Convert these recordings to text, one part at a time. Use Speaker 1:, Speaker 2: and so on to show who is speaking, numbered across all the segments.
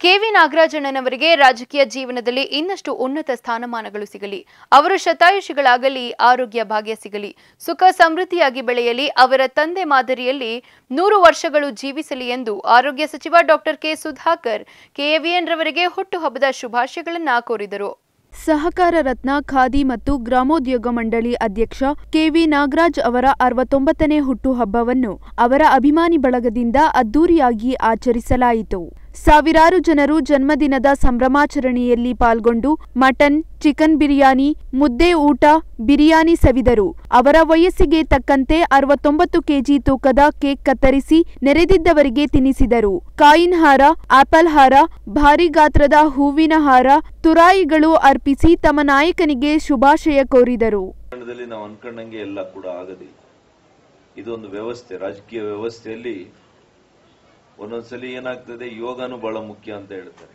Speaker 1: KV ನಾಗರಾಜಣ್ಣನವರಿಗೆ ರಾಜಕೀಯ ಜೀವನದಲ್ಲಿ ಇನ್ನಷ್ಟು ಉನ್ನತ ಸ್ಥಾನಮಾನಗಳು ಸಿಗಲಿ ಅವರು ಶತಾಯುಷಿಗಳಾಗಲಿ ಆರೋಗ್ಯ ಭಾಗ್ಯ ಸಿಗಲಿ ಸುಖ ಸಮೃದ್ಧಿಯಾಗಿ ಬೆಳೆಯಲಿ ಅವರ ತಂದೆ ಮಾದರಿಯಲ್ಲಿ ನೂರು ವರ್ಷಗಳು ಜೀವಿಸಲಿ ಎಂದು ಆರೋಗ್ಯ ಸಚಿವ ಡಾಕ್ಟರ್ ಕೆ ಸುಧಾಕರ್ ಕೆಎವಿಎನ್ ರವರಿಗೆ ಹುಟ್ಟುಹಬ್ಬದ ಶುಭಾಶಯಗಳನ್ನ ಕೋರಿದರು
Speaker 2: ಸಹಕಾರ ರತ್ನ ಖಾದಿ ಮತ್ತು ಗ್ರಾಮೋದ್ಯೋಗ ಮಂಡಳಿ ಅಧ್ಯಕ್ಷ ಕೆವಿ ನಾಗರಾಜ್ ಅವರ ಅರವತ್ತೊಂಬತ್ತನೇ ಹುಟ್ಟುಹಬ್ಬವನ್ನು ಅವರ ಅಭಿಮಾನಿ ಬಳಗದಿಂದ ಅದ್ದೂರಿಯಾಗಿ ಆಚರಿಸಲಾಯಿತು ಸಾವಿರಾರು ಜನರು ಜನ್ಮದಿನದ ಸಂಭ್ರಮಾಚರಣೆಯಲ್ಲಿ ಪಾಲ್ಗೊಂಡು ಮಟನ್ ಚಿಕನ್ ಬಿರಿಯಾನಿ ಮುದ್ದೆ ಊಟ ಬಿರಿಯಾನಿ ಸವಿದರು ಅವರ ವಯಸ್ಸಿಗೆ ತಕ್ಕಂತೆ ಅರವತ್ತೊಂಬತ್ತು ಕೆಜಿ ತೂಕದ ಕೇಕ್ ಕತ್ತರಿಸಿ ನೆರೆದಿದ್ದವರಿಗೆ ತಿನ್ನಿಸಿದರು ಕಾಯಿನ್ ಹಾರ ಆಪಲ್ ಹಾರ ಭಾರಿ ಗಾತ್ರದ ಹೂವಿನ ಹಾರ ತುರಾಯಿಗಳು ಅರ್ಪಿಸಿ ತಮ್ಮ ನಾಯಕನಿಗೆ ಶುಭಾಶಯ ಕೋರಿದರು
Speaker 3: ರಾಜಕಾರಣದಲ್ಲಿ ನಾವು ಅನ್ಕೊಂಡಂಗೆ ಎಲ್ಲ ಕೂಡ ಆಗೋದಿಲ್ಲ ಇದೊಂದು ವ್ಯವಸ್ಥೆ ರಾಜಕೀಯ ವ್ಯವಸ್ಥೆಯಲ್ಲಿ ಒಂದೊಂದ್ಸಲಿ ಏನಾಗ್ತದೆ ಯೋಗನೂ ಬಹಳ ಮುಖ್ಯ ಅಂತ ಹೇಳ್ತಾರೆ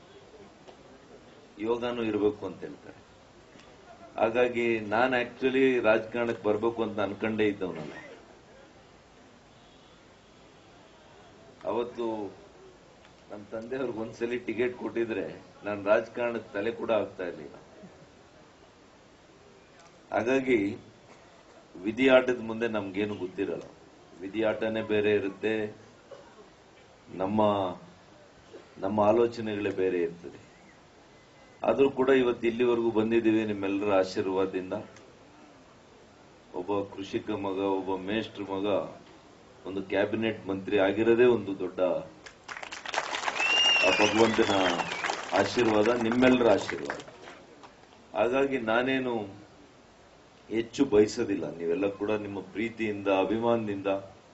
Speaker 3: ಯೋಗನೂ ಇರಬೇಕು ಅಂತ ಹೇಳ್ತಾರೆ ಹಾಗಾಗಿ ನಾನು ಆಕ್ಚುಲಿ ರಾಜಕಾರಣಕ್ಕೆ ಬರಬೇಕು ಅಂತ ಅನ್ಕೊಂಡೇ ಇದ್ದವ್ ನಾನು ಅವತ್ತು ನಮ್ಮ ತಂದೆಯವ್ರಿಗೆ ಒಂದ್ಸಲಿ ಟಿಕೆಟ್ ಕೊಟ್ಟಿದ್ರೆ ನಾನು ರಾಜಕಾರಣಕ್ಕೆ ತಲೆ ಕೂಡ ಆಗ್ತಾ ಇರ್ಲಿಲ್ಲ ಹಾಗಾಗಿ ವಿಧಿ ಆಟದ ಮುಂದೆ ನಮ್ಗೇನು ಗೊತ್ತಿರಲ್ಲ ವಿಧಿ ಆಟನೇ ಬೇರೆ ಇರುತ್ತೆ ನಮ್ಮ ನಮ್ಮ ಆಲೋಚನೆಗಳೇ ಬೇರೆ ಇರ್ತದೆ ಆದ್ರೂ ಕೂಡ ಇವತ್ತು ಇಲ್ಲಿವರೆಗೂ ಬಂದಿದ್ದೀವಿ ನಿಮ್ಮೆಲ್ಲರ ಆಶೀರ್ವಾದದಿಂದ ಒಬ್ಬ ಕೃಷಿಕ ಮಗ ಒಬ್ಬ ಮೇಷ್ಟ್ರ ಮಗ ಒಂದು ಕ್ಯಾಬಿನೆಟ್ ಮಂತ್ರಿ ಆಗಿರೋದೇ ಒಂದು ದೊಡ್ಡ ಆ ಭಗವಂತನ ಆಶೀರ್ವಾದ ನಿಮ್ಮೆಲ್ಲರ ಆಶೀರ್ವಾದ ಹಾಗಾಗಿ ನಾನೇನು ಹೆಚ್ಚು ಬಯಸೋದಿಲ್ಲ ನೀವೆಲ್ಲ ಕೂಡ ನಿಮ್ಮ ಪ್ರೀತಿಯಿಂದ ಅಭಿಮಾನದಿಂದ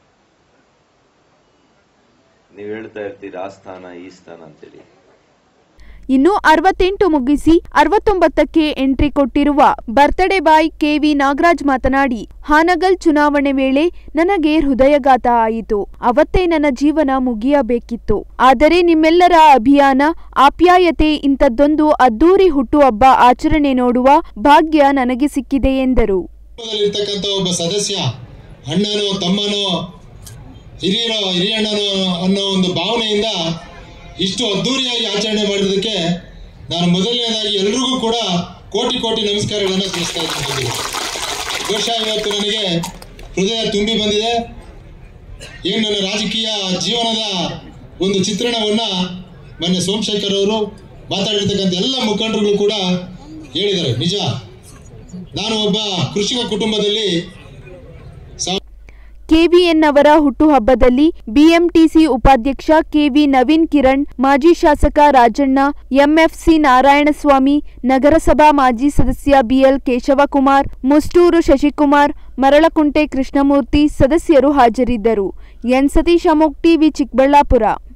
Speaker 3: ನೀವು ಹೇಳ್ತಾ ಇರ್ತೀರಿ ಆ ಸ್ಥಾನ ಈ ಸ್ಥಾನ ಅಂತೇಳಿ
Speaker 2: ಇನ್ನು ಅರವತ್ತೆಂಟು ಮುಗಿಸಿ ಅರವತ್ತೊಂಬತ್ತಕ್ಕೆ ಎಂಟ್ರಿ ಕೊಟ್ಟಿರುವ ಬರ್ತ್ಡೇ ಬಾಯ್ ಕೆವಿ ನಾಗರಾಜ್ ಮಾತನಾಡಿ ಹಾನಗಲ್ ಚುನಾವಣೆ ವೇಳೆ ನನಗೆ ಹೃದಯಘಾತ ಆಯಿತು ಅವತ್ತೇ ನನ್ನ ಜೀವನ ಮುಗಿಯಬೇಕಿತ್ತು ಆದರೆ ನಿಮ್ಮೆಲ್ಲರ ಅಭಿಯಾನ ಆಪ್ಯಾಯತೆ ಇಂಥದ್ದೊಂದು ಅದ್ದೂರಿ ಹುಟ್ಟುಹಬ್ಬ ಆಚರಣೆ ನೋಡುವ ಭಾಗ್ಯ ನನಗೆ ಸಿಕ್ಕಿದೆ ಎಂದರು
Speaker 4: ಇರ್ತಕ್ಕಂಥ ಒಬ್ಬ ಸದಸ್ಯ ಅಣ್ಣನೋ ತಮ್ಮನೋ ಹಿರಿಯರೋ ಹಿರಿಯಣ್ಣನೋ ಅನ್ನೋ ಒಂದು ಭಾವನೆಯಿಂದ ಇಷ್ಟು ಅದ್ದೂರಿಯಾಗಿ ಆಚರಣೆ ಮಾಡಿದ್ದಕ್ಕೆ ನಾನು ಮೊದಲನೇದಾಗಿ ಎಲ್ರಿಗೂ ಕೂಡ ಕೋಟಿ ಕೋಟಿ ನಮಸ್ಕಾರಗಳನ್ನು ತಿಳಿಸ್ತಾ ಇದ್ದೀನಿ ಬಹುಶಃ ಇವತ್ತು ನನಗೆ ಹೃದಯ ತುಂಬಿ ಬಂದಿದೆ ಏನು ನನ್ನ ರಾಜಕೀಯ ಜೀವನದ ಒಂದು ಚಿತ್ರಣವನ್ನ ಮೊನ್ನೆ ಸೋಮಶೇಖರ್ ಅವರು ಮಾತಾಡಿರ್ತಕ್ಕಂಥ ಎಲ್ಲ ಮುಖಂಡರುಗಳು ಕೂಡ ಹೇಳಿದ್ದಾರೆ ನಿಜ ನಾನು ಒಬ್ಬ ಕೃಷಿಕ ಕುಟುಂಬದಲ್ಲಿ ಸಾವ್-
Speaker 2: ಕೆವಿಎನ್ ಅವರ ಹುಟ್ಟುಹಬ್ಬದಲ್ಲಿ ಬಿಎಂಟಿಸಿ ಉಪಾಧ್ಯಕ್ಷ ಕೆವಿ ನವೀನ್ ಕಿರಣ್ ಮಾಜಿ ಶಾಸಕ ರಾಜಣ್ಣ ಎಂಎಫ್ಸಿ ನಾರಾಯಣಸ್ವಾಮಿ ನಗರಸಭಾ ಮಾಜಿ ಸದಸ್ಯ ಬಿಎಲ್ ಕೇಶವಕುಮಾರ್ ಮುಷ್ಟೂರು ಶಶಿಕುಮಾರ್ ಮರಳಕುಂಟೆ ಕೃಷ್ಣಮೂರ್ತಿ ಸದಸ್ಯರು ಹಾಜರಿದ್ದರು ಎನ್ ಸತೀಶ್ ಅಮೋಕ್ ಟಿವಿ ಚಿಕ್ಕಬಳ್ಳಾಪುರ